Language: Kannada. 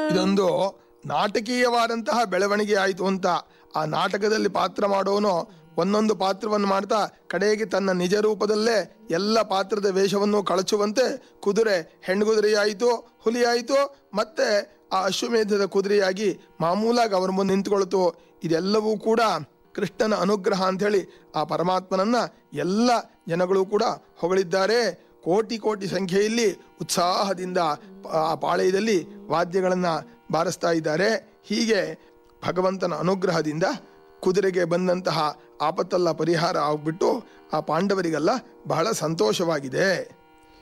ಇದೊಂದು ನಾಟಕೀಯವಾದಂತಹ ಬೆಳವಣಿಗೆ ಆಯಿತು ಅಂತ ಆ ನಾಟಕದಲ್ಲಿ ಪಾತ್ರ ಮಾಡೋನು ಒಂದೊಂದು ಪಾತ್ರವನ್ನು ಮಾಡ್ತಾ ಕಡೆಗೆ ತನ್ನ ನಿಜ ರೂಪದಲ್ಲೇ ಎಲ್ಲ ಪಾತ್ರದ ವೇಷವನ್ನು ಕಳಚುವಂತೆ ಕುದುರೆ ಹೆಣ್ಗುದುರೆಯಾಯಿತು ಹುಲಿಯಾಯಿತು ಮತ್ತೆ ಆ ಅಶ್ವಮೇಧದ ಕುದುರೆಯಾಗಿ ಮಾಮೂಲಾಗಿ ಅವರ ಮುಂದೆ ನಿಂತ್ಕೊಳ್ತು ಇದೆಲ್ಲವೂ ಕೂಡ ಕೃಷ್ಣನ ಅನುಗ್ರಹ ಅಂಥೇಳಿ ಆ ಪರಮಾತ್ಮನನ್ನ ಎಲ್ಲ ಜನಗಳು ಕೂಡ ಹೊಗಳಿದ್ದಾರೆ ಕೋಟಿ ಕೋಟಿ ಸಂಖ್ಯೆಯಲ್ಲಿ ಉತ್ಸಾಹದಿಂದ ಆ ಪಾಳೆಯದಲ್ಲಿ ವಾದ್ಯಗಳನ್ನು ಬಾರಿಸ್ತಾ ಇದ್ದಾರೆ ಹೀಗೆ ಭಗವಂತನ ಅನುಗ್ರಹದಿಂದ ಕುದುರೆಗೆ ಬಂದಂತಹ ಆಪತ್ತೆಲ್ಲ ಪರಿಹಾರ ಆಗ್ಬಿಟ್ಟು ಆ ಪಾಂಡವರಿಗೆಲ್ಲ ಬಹಳ ಸಂತೋಷವಾಗಿದೆ